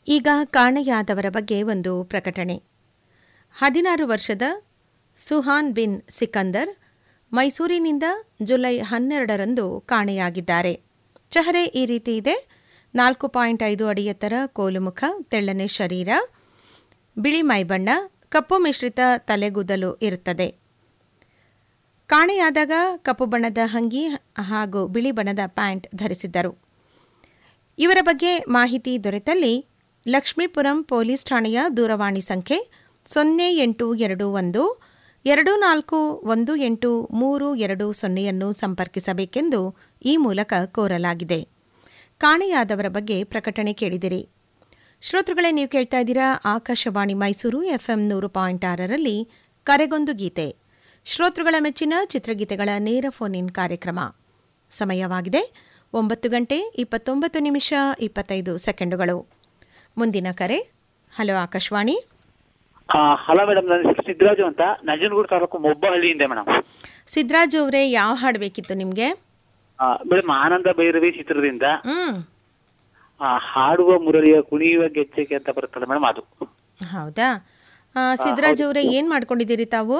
ಈಗ ಕಾಣೆಯಾದವರ ಬಗ್ಗೆ ಒಂದು ಪ್ರಕಟಣೆ ಹದಿನಾರು ವರ್ಷದ ಸುಹಾನ್ ಬಿನ್ ಸಿಕಂದರ್ ಮೈಸೂರಿನಿಂದ ಜುಲೈ ಹನ್ನೆರಡರಂದು ಕಾಣೆಯಾಗಿದ್ದಾರೆ ಚಹರೆ ಈ ರೀತಿ ಇದೆ ನಾಲ್ಕು ಪಾಯಿಂಟ್ ಐದು ಅಡಿ ಎತ್ತರ ಕೋಲುಮುಖ ತೆಳ್ಳನೆ ಶರೀರ ಬಿಳಿ ಮೈಬಣ್ಣ ಕಪ್ಪು ಮಿಶ್ರಿತ ತಲೆಗೂದಲು ಇರುತ್ತದೆ ಕಾಣೆಯಾದಾಗ ಕಪ್ಪು ಬಣ್ಣದ ಅಂಗಿ ಹಾಗೂ ಬಿಳಿ ಬಣ್ಣದ ಪ್ಯಾಂಟ್ ಧರಿಸಿದ್ದರು ಇವರ ಬಗ್ಗೆ ಮಾಹಿತಿ ದೊರೆತಲ್ಲಿ ಲಕ್ಷ್ಮೀಪುರಂ ಪೊಲೀಸ್ ಠಾಣೆಯ ದೂರವಾಣಿ ಸಂಖ್ಯೆ ಸೊನ್ನೆ ಎಂಟು ಎರಡು ಒಂದು ಎರಡು ನಾಲ್ಕು ಒಂದು ಎಂಟು ಮೂರು ಎರಡು ಸೊನ್ನೆಯನ್ನು ಸಂಪರ್ಕಿಸಬೇಕೆಂದು ಈ ಮೂಲಕ ಕೋರಲಾಗಿದೆ ಕಾಣೆಯಾದವರ ಬಗ್ಗೆ ಪ್ರಕಟಣೆ ಕೇಳಿದಿರಿ ಶ್ರೋತೃಗಳೇ ನೀವು ಕೇಳ್ತಾ ಇದ್ದೀರಾ ಆಕಾಶವಾಣಿ ಮೈಸೂರು ಎಫ್ಎಂ ನೂರು ಪಾಯಿಂಟ್ ಆರರಲ್ಲಿ ಕರೆಗೊಂದು ಗೀತೆ ಶ್ರೋತೃಗಳ ಮೆಚ್ಚಿನ ಚಿತ್ರಗೀತೆಗಳ ನೇರ ಫೋನ್ ಇನ್ ಕಾರ್ಯಕ್ರಮ ಸಮಯವಾಗಿದೆ ಒಂಬತ್ತು ಗಂಟೆ ಇಪ್ಪತ್ತೊಂಬತ್ತು ನಿಮಿಷ ಇಪ್ಪತ್ತೈದು ಸೆಕೆಂಡುಗಳು ಮುಂದಿನ ಕರೆ ಹಲೋ ಆಕಾಶವಾಣಿ ಹಲೋ ಮೇಡಮ್ ನನ್ನ ಹೆಸರು ಸಿದ್ದರಾಜು ಅಂತ ನಂಜನಗೂಡು ತಾಲೂಕು ಮೊಬ್ಬಹಳ್ಳಿಯಿಂದ ಮೇಡಮ್ ಸಿದ್ದರಾಜು ಅವರೇ ಯಾವ ಹಾಡು ಬೇಕಿತ್ತು ನಿಮಗೆ ಮೇಡಮ್ ಆನಂದ ಭೈರವಿ ಚಿತ್ರದಿಂದ ಹ್ಮ್ ಆ, ಹಾಡುವ ಮುರಳಿಯ ಕುಣಿಯುವ ಗೆಜ್ಜೆಗೆ ಅಂತ ಬರುತ್ತಲ್ಲ ಮೇಡಮ್ ಅದು ಹೌದಾ ಆ, ಸಿದ್ದರಾಜು ಅವರೇ ಏನು ಮಾಡ್ಕೊಂಡಿದ್ದೀರಿ ತಾವು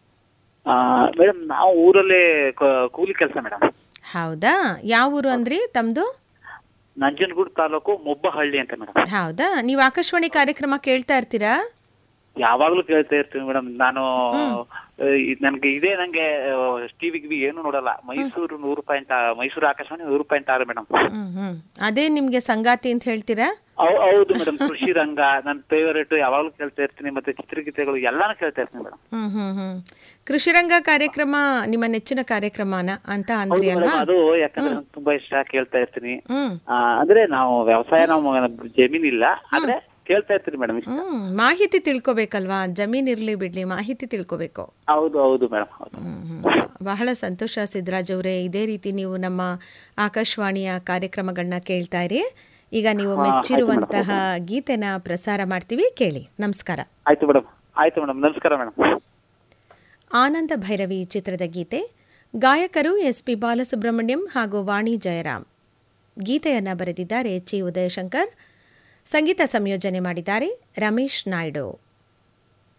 ಮೇಡಮ್ ನಾವು ಊರಲ್ಲೇ ಕ- ಕೂಲಿ ಕೆಲಸ ಮೇಡಮ್ ಹೌದಾ ಯಾವ ಊರು ಅಂದ್ರಿ ತಮ್ಮದು ನಂಜನಗೂಡು ತಾಲೂಕು ಮೊಬ್ಬಹಳ್ಳಿ ಅಂತ ಮೇಡಮ್ ಹೌದಾ ನೀವು ಆಕಾಶವಾಣಿ ಕಾರ್ಯಕ್ರಮ ಕೇಳ್ತಾ ಇರ್ತೀರಾ ಯಾವಾಗ್ಲೂ ಕೇಳ್ತಾ ಇರ್ತೀನಿ ಮೇಡಮ್ ನಾನು ಆ, ಇದ್ ನನ್ಗೆ ಇದೇ ನಂಗೆ ಟಿವಿ ಗಿವಿ ಏನು ನೋಡಲ್ಲ ಮೈಸೂರು ನೂರು ಪಾಯಿಂಟ್ ಮೈಸೂರು ಆಕಾಶವಾಣಿ ನೂರು ಪಾಯಿಂಟ್ ಆರು ಮೇಡಮ್ ಹ್ಮ್ ಹ್ಮ್ ಅದೇ ನಿಮ್ಗೆ ಸಂಗಾತಿ ಅಂತ ಹೇಳ್ತೀರಾ ಹೌದು ಮೇಡಮ್ ಕೃಷಿ ರಂಗ ನನ್ನ ಫೇವರೇಟ್ ಯಾವಾಗ್ಲೂ ಕೇಳ್ತಾ ಇರ್ತೀನಿ ಮತ್ತೆ ಚಿತ್ರಗೀತೆಗಳು ಎಲ್ಲಾನು ಕೇಳ್ತಾ ಇರ್ತೀನಿ ಮೇಡಮ್ ಹ್ಮ್ ಹ್ಮ್ ಹ್ಮ್ ಕೃಷಿರಂಗ ಕಾರ್ಯಕ್ರಮ ನಿಮ್ಮ ನೆಚ್ಚಿನ ಕಾರ್ಯಕ್ರಮನ ಅಂತ ಅಂದ್ರಿ ಹೌದು ಅಲ್ವಾ ಮೇಡಮ್ ಅದು ಯಾಕಂದ್ರೆ ನಂಗೆ ತುಂಬಾ ಇಷ್ಟ ಕೇಳ್ತಾ ಇರ್ತೀನಿ ಹ್ಮ್ ಆ, ಅಂದ್ರೆ ನಾವು ವ್ಯವಸಾಯ ನಾವು ಜಮೀನಿಲ್ಲ ಆದ್ರೆ ಕೇಳ್ತಾ ಇರ್ತೀನಿ ಮೇಡಮ್ ಹ್ಮ್ ಮಾಹಿತಿ ತಿಳ್ಕೊಬೇಕಲ್ವಾ ಜಮೀನ್ ಇರ್ಲಿ ಬಿಡ್ಲಿ ಮಾಹಿತಿ ತಿಳ್ಕೊಬೇಕು ಹೌದು ಹೌದು ಮೇಡಮ್ ಹೌದು ಹ್ಮ್, ಹ್ಮ್. ಬಹಳ ಸಂತೋಷ ಸಿದ್ದರಾಜ್ ಅವರೇ ಇದೇ ರೀತಿ ನೀವು ನಮ್ಮ ಆಕಾಶವಾಣಿಯ ಕಾರ್ಯಕ್ರಮಗಳನ್ನ ಕೇಳ್ತಾ ಇರಿ ಈಗ ನೀವು ಮೆಚ್ಚಿರುವಂತಹ ಗೀತೆನ ಪ್ರಸಾರ ಮಾಡ್ತೀವಿ ಕೇಳಿ ನಮಸ್ಕಾರ ಆಯ್ತು ಮೇಡಮ್ ಆಯ್ತು ಮೇಡಮ್ ನಮಸ್ಕಾರ ಮೇಡಮ್ ಆನಂದ ಭೈರವಿ ಚಿತ್ರದ ಗೀತೆ ಗಾಯಕರು ಎಸ್ ಪಿ ಬಾಲಸುಬ್ರಹ್ಮಣ್ಯಂ ಹಾಗೂ ವಾಣಿ ಜಯರಾಮ್ ಗೀತೆಯನ್ನು ಬರೆದಿದ್ದಾರೆ ಚಿ ಉದಯಶಂಕರ್ ಸಂಗೀತ ಸಂಯೋಜನೆ ಮಾಡಿದ್ದಾರೆ ರಮೇಶ್ ನಾಯ್ಡು